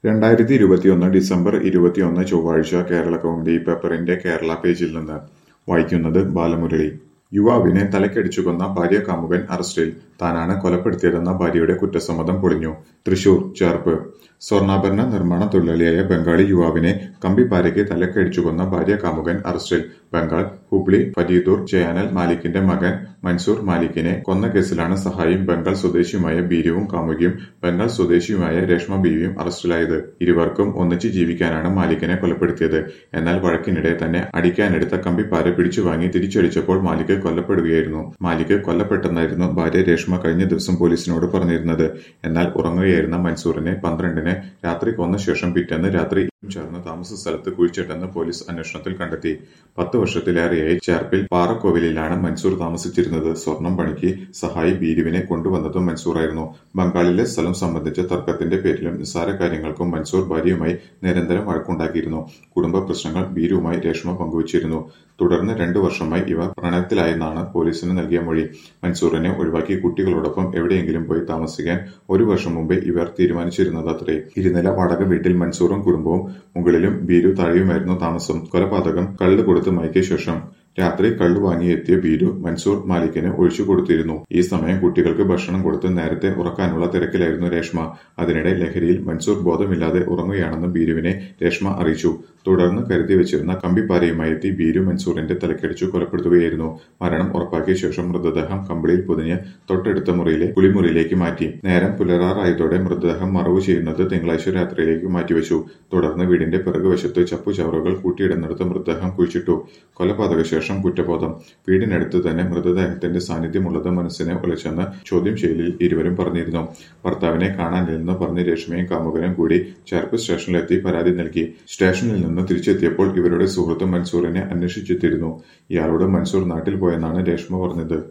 രണ്ടായിരത്തി ഇരുപത്തിയൊന്ന് ഡിസംബർ ഇരുപത്തിയൊന്ന് ചൊവ്വാഴ്ച കേരള കൗമുദി പേപ്പറിന്റെ കേരള പേജിൽ നിന്ന് വായിക്കുന്നത് ബാലമുരളി യുവാവിനെ തലക്കടിച്ചു കൊന്ന ഭാര്യ കാമുകൻ അറസ്റ്റിൽ താനാണ് കൊലപ്പെടുത്തിയതെന്ന ഭാര്യയുടെ കുറ്റസമ്മതം പൊളിഞ്ഞു തൃശൂർ ചേർപ്പ് സ്വർണ്ണാഭരണ നിർമ്മാണ തൊഴിലാളിയായ ബംഗാളി യുവാവിനെ കമ്പിപ്പാരയ്ക്ക് തലക്കടിച്ചു കൊന്ന ഭാര്യ കാമുകൻ അറസ്റ്റിൽ ബംഗാൾ ഹുബ്ലി ഫരീദൂർ ജയാനൽ മാലിക്കിന്റെ മകൻ മൻസൂർ മാലിക്കിനെ കൊന്ന കേസിലാണ് സഹായിയും ബംഗാൾ സ്വദേശിയുമായ ബീരുവും കാമുകിയും ബംഗാൾ സ്വദേശിയുമായ രേഷ്മ ബീവിയും അറസ്റ്റിലായത് ഇരുവർക്കും ഒന്നിച്ച് ജീവിക്കാനാണ് മാലിക്കിനെ കൊലപ്പെടുത്തിയത് എന്നാൽ വഴക്കിനിടെ തന്നെ അടിക്കാനെടുത്ത കമ്പിപ്പാര പിടിച്ചു വാങ്ങി തിരിച്ചടിച്ചപ്പോൾ മാലിക് കൊല്ലപ്പെടുകയായിരുന്നു മാലിക് കൊല്ലപ്പെട്ടെന്നായിരുന്നു ഭാര്യ രേഷ്മ കഴിഞ്ഞ ദിവസം പോലീസിനോട് പറഞ്ഞിരുന്നത് എന്നാൽ ഉറങ്ങുകയായിരുന്ന മൻസൂറിനെ പന്ത്രണ്ടിന് രാത്രി കൊന്ന ശേഷം പിറ്റേന്ന് രാത്രി ചേർന്ന് താമസ സ്ഥലത്ത് കുഴിച്ചിട്ടെന്ന് പോലീസ് അന്വേഷണത്തിൽ കണ്ടെത്തി പത്ത് വർഷത്തിലേറെയായി ചേർപ്പിൽ പാറക്കോവിലിലാണ് മൻസൂർ താമസിച്ചിരുന്നത് സ്വർണം പണിക്ക് സഹായി ബീരുവിനെ കൊണ്ടുവന്നതും മൻസൂറായിരുന്നു ബംഗാളിലെ സ്ഥലം സംബന്ധിച്ച തർക്കത്തിന്റെ പേരിലും നിസ്സാര കാര്യങ്ങൾക്കും മൻസൂർ ഭാര്യയുമായി നിരന്തരം വഴക്കുണ്ടാക്കിയിരുന്നു കുടുംബ പ്രശ്നങ്ങൾ ബീരുവുമായി രേഷ്മ പങ്കുവച്ചിരുന്നു തുടർന്ന് രണ്ടു വർഷമായി ഇവർ പ്രണയത്തിലായെന്നാണ് പോലീസിന് നൽകിയ മൊഴി മൻസൂറിനെ ഒഴിവാക്കി കുട്ടികളോടൊപ്പം എവിടെയെങ്കിലും പോയി താമസിക്കാൻ ഒരു വർഷം മുമ്പേ ഇവർ തീരുമാനിച്ചിരുന്നതത്രേ ഇരുനില വാടക വീട്ടിൽ മൻസൂറും കുടുംബവും മുകളിലും ബീരു താഴെയുമായിരുന്നു താമസം കൊലപാതകം കള്ള് കൊടുത്ത് മയക്കിയ ശേഷം രാത്രി കള്ളു വാങ്ങിയെത്തിയ ബീരു മൻസൂർ മാലിക്കിന് ഒഴിച്ചു കൊടുത്തിരുന്നു ഈ സമയം കുട്ടികൾക്ക് ഭക്ഷണം കൊടുത്ത് നേരത്തെ ഉറക്കാനുള്ള തിരക്കിലായിരുന്നു രേഷ്മ അതിനിടെ ലഹരിയിൽ മൻസൂർ ബോധമില്ലാതെ ഉറങ്ങുകയാണെന്ന് ബീരുവിനെ രേഷ്മ അറിയിച്ചു തുടർന്ന് കരുതി വെച്ചിരുന്ന കമ്പിപ്പാരയുമായി എത്തി ബീരു മൻസൂറിന്റെ തലക്കടിച്ചു കൊലപ്പെടുത്തുകയായിരുന്നു മരണം ഉറപ്പാക്കിയ ശേഷം മൃതദേഹം കമ്പിളിയിൽ പൊതിഞ്ഞ് തൊട്ടടുത്ത മുറിയിലെ കുളിമുറിയിലേക്ക് മാറ്റി നേരം പുലരാറായതോടെ മൃതദേഹം മറവ് ചെയ്യുന്നത് തിങ്കളാഴ്ച രാത്രിയിലേക്ക് മാറ്റിവെച്ചു തുടർന്ന് വീടിന്റെ പിറകുവശത്ത് ചപ്പുചവറുകൾ കൂട്ടിയിടുന്നിടത്ത് മൃതദേഹം കുഴിച്ചിട്ടു കൊലപാതക ശേഷം കുറ്റബോധം വീടിനടുത്ത് തന്നെ മൃതദേഹത്തിന്റെ സാന്നിധ്യമുള്ളത് മനസ്സിനെ ഉലച്ചെന്ന് ചോദ്യം ചെയ്യലിൽ ഇരുവരും പറഞ്ഞിരുന്നു ഭർത്താവിനെ കാണാനില്ലെന്ന് പറഞ്ഞ് രേഷ്മയും കാമുകനും കൂടി ചേർപ്പ് സ്റ്റേഷനിലെത്തി പരാതി നൽകി സ്റ്റേഷനിൽ നിന്ന് തിരിച്ചെത്തിയപ്പോൾ ഇവരുടെ സുഹൃത്ത് മൻസൂറിനെ അന്വേഷിച്ചെത്തിയിരുന്നു ഇയാളോട് മൻസൂർ നാട്ടിൽ പോയെന്നാണ് രേഷ്മ പറഞ്ഞത്